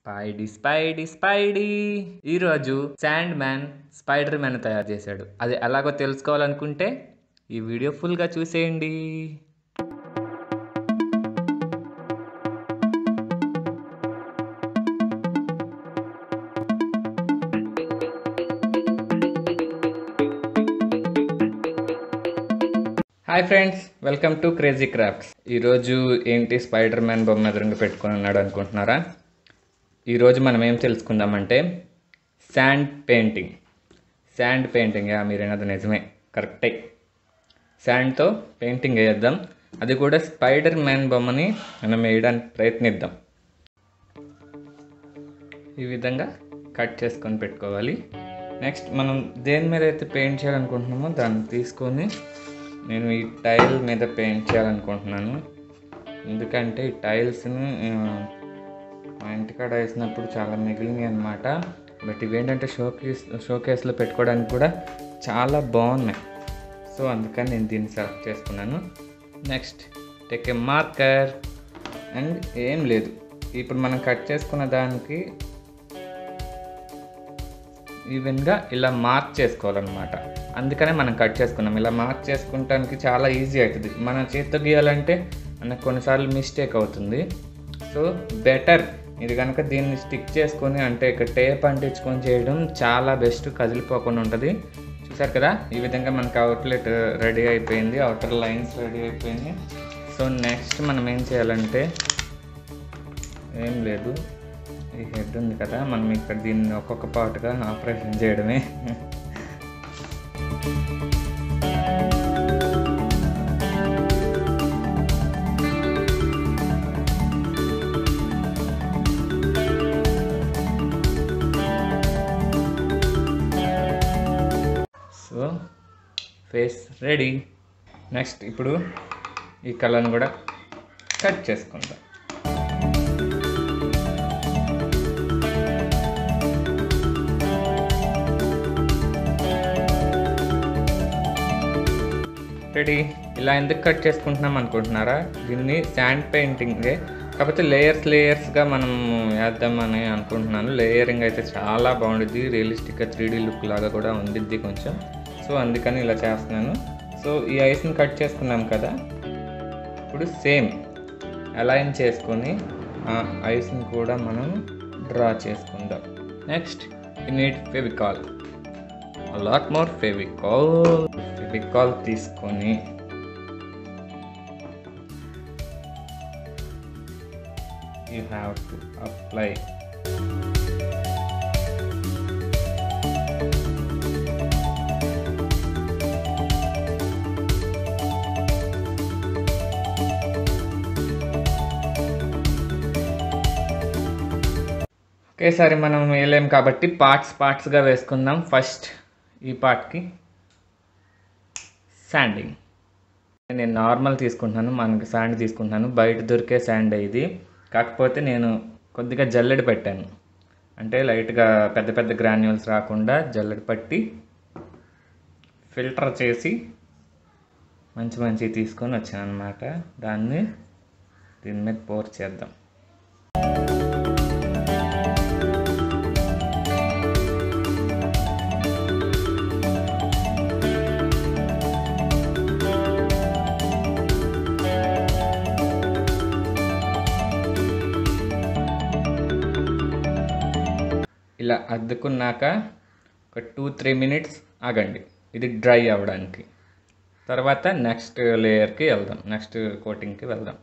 Spidey Spidey Spidey ఈరోజు sand man spider man తయారు చేశాడు అది ఎలాగో తెలుసుకోవాలనుకుంటే ఈ వీడియో ఫుల్గా చూసేయండి hi friends welcome to crazy crafts ఈరోజు ఏంటి స్పైడర్ మ్యాన్ బొమ్మ ఎదురుగా పెట్టుకొని ఉన్నాడు అనుకుంటున్నారా ఈరోజు మనం ఏం తెలుసుకుందామంటే శాండ్ పెయింటింగ్ శాండ్ పెయింటింగ్ మీరు ఏనది నిజమే కరెక్టే శాండ్తో పెయింటింగ్ వేద్దాం అది కూడా స్పైడర్ మ్యాన్ బొమ్మని మనం వేయడానికి ప్రయత్నిద్దాం ఈ విధంగా కట్ చేసుకొని పెట్టుకోవాలి నెక్స్ట్ మనం దేని మీద అయితే పెయింట్ చేయాలనుకుంటున్నామో దాన్ని తీసుకొని నేను ఈ టైల్ మీద పెయింట్ చేయాలనుకుంటున్నాను ఎందుకంటే ఈ టైల్స్ని మా ఇంటికాడ వేసినప్పుడు చాలా మిగిలినాయి అనమాట బట్ ఇవేంటంటే షోకేస్ షోకేస్లో పెట్టుకోవడానికి కూడా చాలా బాగున్నాయి సో అందుకని నేను దీన్ని సెలెక్ట్ చేసుకున్నాను next take a marker and ఏం లేదు ఇప్పుడు మనం కట్ చేసుకున్న దానికి ఈవెన్గా ఇలా మార్క్ చేసుకోవాలన్నమాట అందుకనే మనం కట్ చేసుకున్నాం ఇలా మార్క్ చేసుకుంటానికి చాలా ఈజీ అవుతుంది మన చేతితో గీయాలంటే మనకు కొన్నిసార్లు మిస్టేక్ అవుతుంది సో బెటర్ ఇది కనుక దీన్ని స్టిక్ చేసుకొని అంటే ఇక్కడ టేప్ అంటించుకొని చేయడం చాలా బెస్ట్ కదిలిపోకుండా ఉంటుంది చూసారు కదా ఈ విధంగా మనకి అవుట్లెట్ రెడీ అయిపోయింది అవుటర్ లైన్స్ రెడీ అయిపోయింది సో నెక్స్ట్ మనం ఏం చేయాలంటే ఏం లేదు ఈ హెడ్ ఉంది కదా మనం ఇక్కడ దీన్ని ఒక్కొక్క పార్ట్గా ఆపరేషన్ చేయడమే సో ఫేస్ రెడీ నెక్స్ట్ ఇప్పుడు ఈ కలర్ని కూడా కట్ చేసుకుందాం రెడీ ఇలా ఎందుకు కట్ చేసుకుంటున్నాం అనుకుంటున్నారా దీన్ని శాండ్ పెయింటింగే కాకపోతే లేయర్స్ లేయర్స్గా మనం వేద్దామని అనుకుంటున్నాను లేయరింగ్ అయితే చాలా బాగుండిద్ది రియలిస్టిక్గా త్రీ డీ లుక్ లాగా కూడా ఉండిద్ది కొంచెం సో అందుకని ఇలా చేస్తున్నాను సో ఈ ఐస్ని కట్ చేసుకున్నాం కదా ఇప్పుడు సేమ్ అలైన్ చేసుకొని ఆ ఐస్ని కూడా మనం డ్రా చేసుకుందాం నెక్స్ట్ ఈ neat Fevicol lot more Fevicol Fevicol తీసుకొని యూ హ్యావ్ టు అప్లై ఒకేసారి మనం వేయలేం కాబట్టి పార్ట్స్ పార్ట్స్గా వేసుకుందాం ఫస్ట్ ఈ పార్ట్కి శాండింగ్ నేను నార్మల్ తీసుకుంటున్నాను మనకి శాండ్ తీసుకుంటున్నాను బయట దొరికే శాండ్ ఇది కాకపోతే నేను కొద్దిగా జల్లెడ పెట్టాను అంటే లైట్గా పెద్ద పెద్ద గ్రాన్యూల్స్ రాకుండా జల్లెడ పట్టి ఫిల్టర్ చేసి మంచి మంచి తీసుకొని వచ్చాను అనమాట దాన్ని దీని మీద పోర్ చేద్దాం ఇలా అద్దుకున్నాక ఒక టూ త్రీ మినిట్స్ ఆగండి ఇది డ్రై అవ్వడానికి తర్వాత నెక్స్ట్ లేయర్కి వెళ్దాం నెక్స్ట్ కోటింగ్కి వెళ్దాం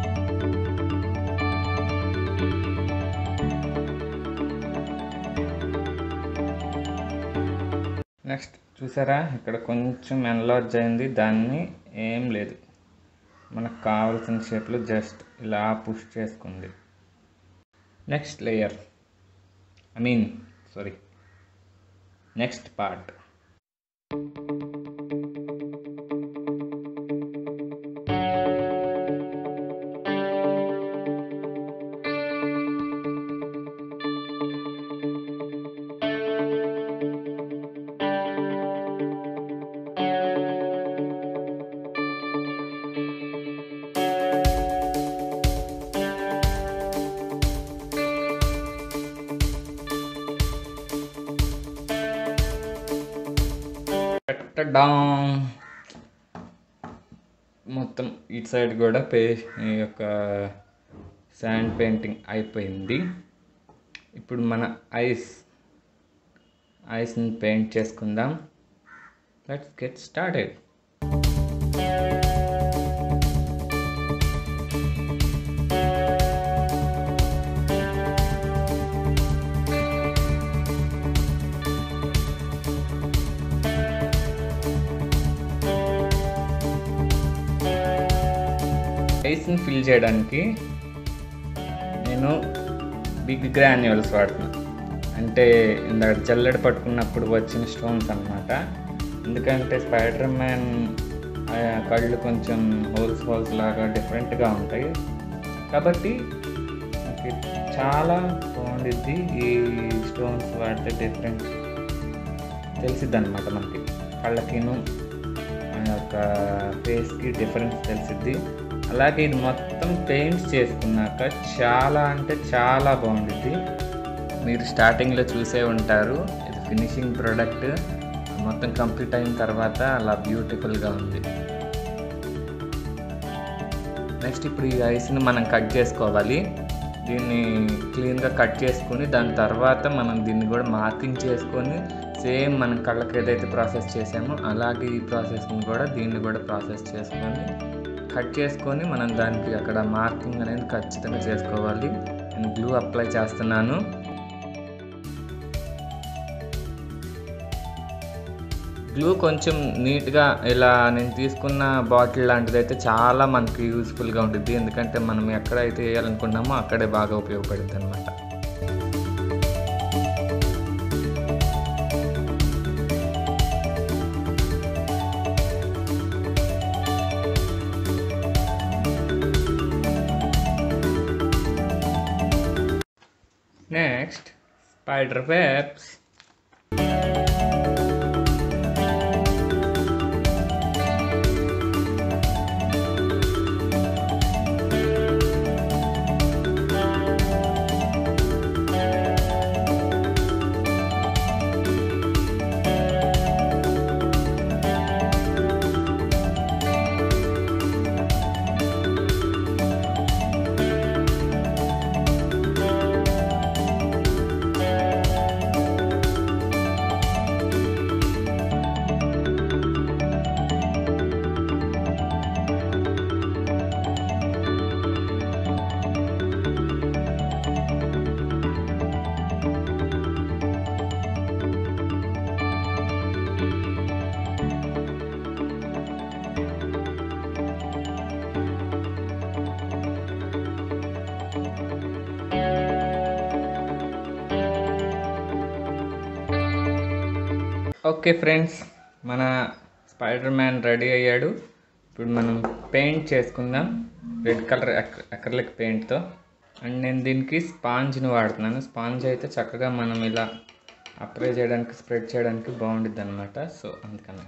నెక్స్ట్ చూసారా ఇక్కడ కొంచెం ఎన్లార్జ్ అయింది దాన్ని ఏం లేదు మనకు కావాల్సిన షేప్లో జస్ట్ ఇలా పుష్ చేసుకుంది next layer I mean sorry next part tada మొత్తం ఇటు సైడ్ కూడా పే ఈ యొక్క శాండ్ పెయింటింగ్ అయిపోయింది ఇప్పుడు మన ఐస్ ఐస్ని పెయింట్ చేసుకుందాం లెట్స్ గెట్ స్టార్టెడ్ ఐస్ని ఫిల్ చేయడానికి నేను బిగ్ గ్రాన్యూల్స్ వాడుతున్నాను అంటే ఇందాక జల్లెడ పట్టుకున్నప్పుడు వచ్చిన స్టోన్స్ అనమాట ఎందుకంటే స్పైడర్ మ్యాన్ కళ్ళు కొంచెం హోల్స్ హోల్స్ లాగా డిఫరెంట్గా ఉంటాయి కాబట్టి నాకు చాలా బాగుండిద్ది ఈ స్టోన్స్ వాడితే డిఫరెంట్ తెలిసిద్ది అనమాట మనకి కళ్ళకిను మన యొక్క ఫేస్కి డిఫరెన్స్ తెలిసిద్ది అలాగే ఇది మొత్తం పెయింట్స్ చేసుకున్నాక చాలా అంటే చాలా బాగుండిద్ది మీరు స్టార్టింగ్లో చూసే ఉంటారు ఇది ఫినిషింగ్ ప్రోడక్ట్ మొత్తం కంప్లీట్ అయిన తర్వాత అలా బ్యూటిఫుల్గా ఉంది నెక్స్ట్ ఇప్పుడు ఈ ఐస్ని మనం కట్ చేసుకోవాలి దీన్ని క్లీన్గా కట్ చేసుకొని దాని తర్వాత మనం దీన్ని కూడా మార్కింగ్ చేసుకొని సేమ్ మనం కళ్ళకి ఏదైతే ప్రాసెస్ చేసామో అలాగే ఈ ప్రాసెస్ని కూడా దీన్ని కూడా ప్రాసెస్ చేసుకొని కట్ చేసుకొని మనం దానికి అక్కడ మార్కింగ్ అనేది ఖచ్చితంగా చేసుకోవాలి నేను గ్లూ అప్లై చేస్తున్నాను గ్లూ కొంచెం నీట్గా ఇలా నేను తీసుకున్న బాటిల్ లాంటిది అయితే చాలా మనకి యూస్ఫుల్గా ఉంటుంది ఎందుకంటే మనం ఎక్కడైతే వేయాలనుకున్నామో అక్కడే బాగా ఉపయోగపడుతుంది అనమాట next spider webs okay friends మన స్పైడర్ మ్యాన్ రెడీ అయ్యాడు ఇప్పుడు మనం పెయింట్ చేసుకుందాం రెడ్ కలర్ అక్రలిక్ పెయింట్తో అండ్ నేను దీనికి స్పాంజ్ని వాడుతున్నాను స్పాంజ్ అయితే చక్కగా మనం ఇలా అప్లై చేయడానికి స్ప్రెడ్ చేయడానికి బాగుంటుంది అనమాట సో అందుకని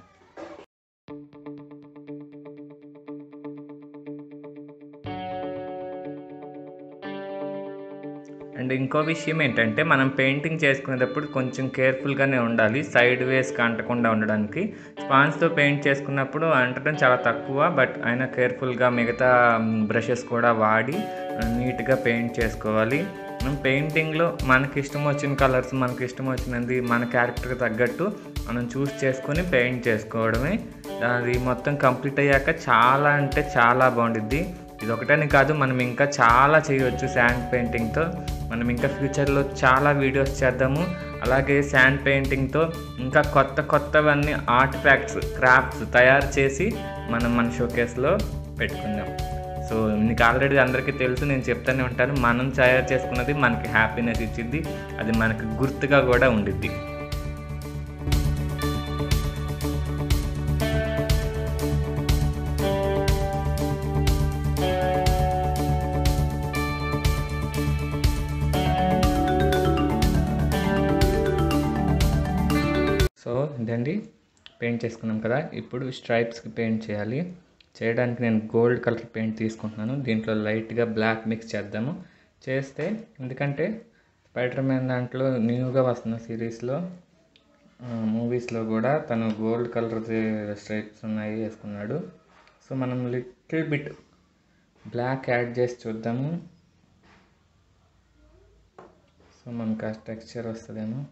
అండ్ ఇంకో విషయం ఏంటంటే మనం పెయింటింగ్ చేసుకునేటప్పుడు కొంచెం కేర్ఫుల్గానే ఉండాలి సైడ్ వేస్ అంటకుండా ఉండడానికి స్పాంజ్తో పెయింట్ చేసుకున్నప్పుడు అంటడం చాలా తక్కువ బట్ అయినా కేర్ఫుల్గా మిగతా బ్రషెస్ కూడా వాడి నీట్గా పెయింట్ చేసుకోవాలి మనం పెయింటింగ్లో మనకి ఇష్టం వచ్చిన కలర్స్ మనకి ఇష్టం వచ్చినది మన క్యారెక్టర్కి తగ్గట్టు మనం చూస్ చేసుకొని పెయింట్ చేసుకోవడమే అది మొత్తం కంప్లీట్ అయ్యాక చాలా అంటే చాలా బాగుండిద్ది ఇది ఒకటని కాదు మనం ఇంకా చాలా చేయవచ్చు శాండ్ పెయింటింగ్తో మనం ఇంకా ఫ్యూచర్లో చాలా వీడియోస్ చేద్దాము అలాగే శాండ్ పెయింటింగ్తో ఇంకా కొత్త కొత్తవన్నీ ఆర్ట్ ఫ్యాక్ట్స్ క్రాఫ్ట్స్ తయారు చేసి మనం మన షోకేస్లో పెట్టుకుందాం సో నీకు ఆల్రెడీ అందరికీ తెలుసు నేను చెప్తానే ఉంటాను మనం తయారు చేసుకున్నది మనకి హ్యాపీనెస్ ఇచ్చింది అది మనకి గుర్తుగా కూడా ఉండిద్ది సో ఇదండి పెయింట్ చేసుకున్నాం కదా ఇప్పుడు స్ట్రైప్స్కి పెయింట్ చేయాలి చేయడానికి నేను గోల్డ్ కలర్ పెయింట్ తీసుకుంటున్నాను దీంట్లో లైట్గా బ్లాక్ మిక్స్ చేద్దాము చేస్తే ఎందుకంటే స్పైడర్ మ్యాన్ దాంట్లో న్యూగా వస్తున్న సిరీస్లో మూవీస్లో కూడా తను గోల్డ్ కలర్ స్ట్రైప్స్ ఉన్నాయి వేసుకున్నాడు సో మనం లిటిల్ బిట్ బ్లాక్ యాడ్ చేసి చూద్దాము సో మనకు ఆ టెక్స్చర్ వస్తుందేమో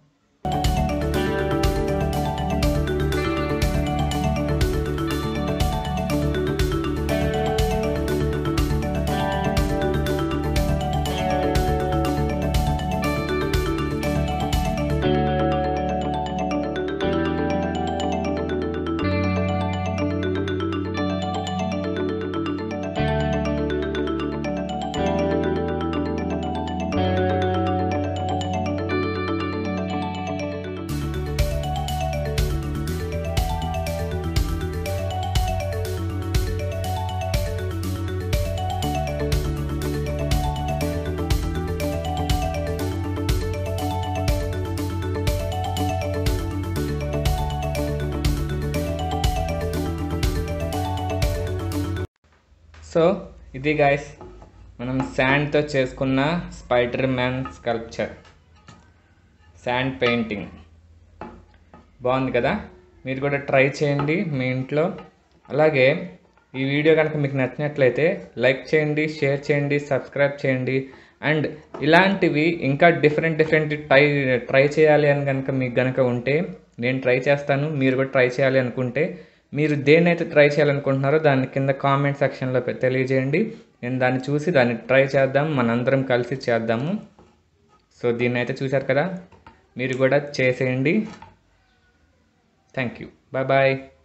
సో ఇది గాయస్ మనం శాండ్తో చేసుకున్న spider man sculpture sand painting బాగుంది కదా మీరు కూడా ట్రై చేయండి మీ ఇంట్లో అలాగే ఈ వీడియో కనుక మీకు నచ్చినట్లయితే లైక్ చేయండి షేర్ చేయండి సబ్స్క్రైబ్ చేయండి అండ్ ఇలాంటివి ఇంకా డిఫరెంట్ డిఫరెంట్ ట్రై ట్రై చేయాలి అని కనుక మీకు కనుక ఉంటే నేను ట్రై చేస్తాను మీరు కూడా ట్రై చేయాలి అనుకుంటే మీరు దేన్నైతే ట్రై చేయాలనుకుంటున్నారో దాన్ని కింద కామెంట్ సెక్షన్లో పె- తెలియజేయండి నేను దాన్ని చూసి దాన్ని ట్రై చేద్దాం మనందరం కలిసి చేద్దాము సో దీన్ని అయితే చూశారు కదా మీరు కూడా చేసేయండి థ్యాంక్ యూ బాయ్ బాయ్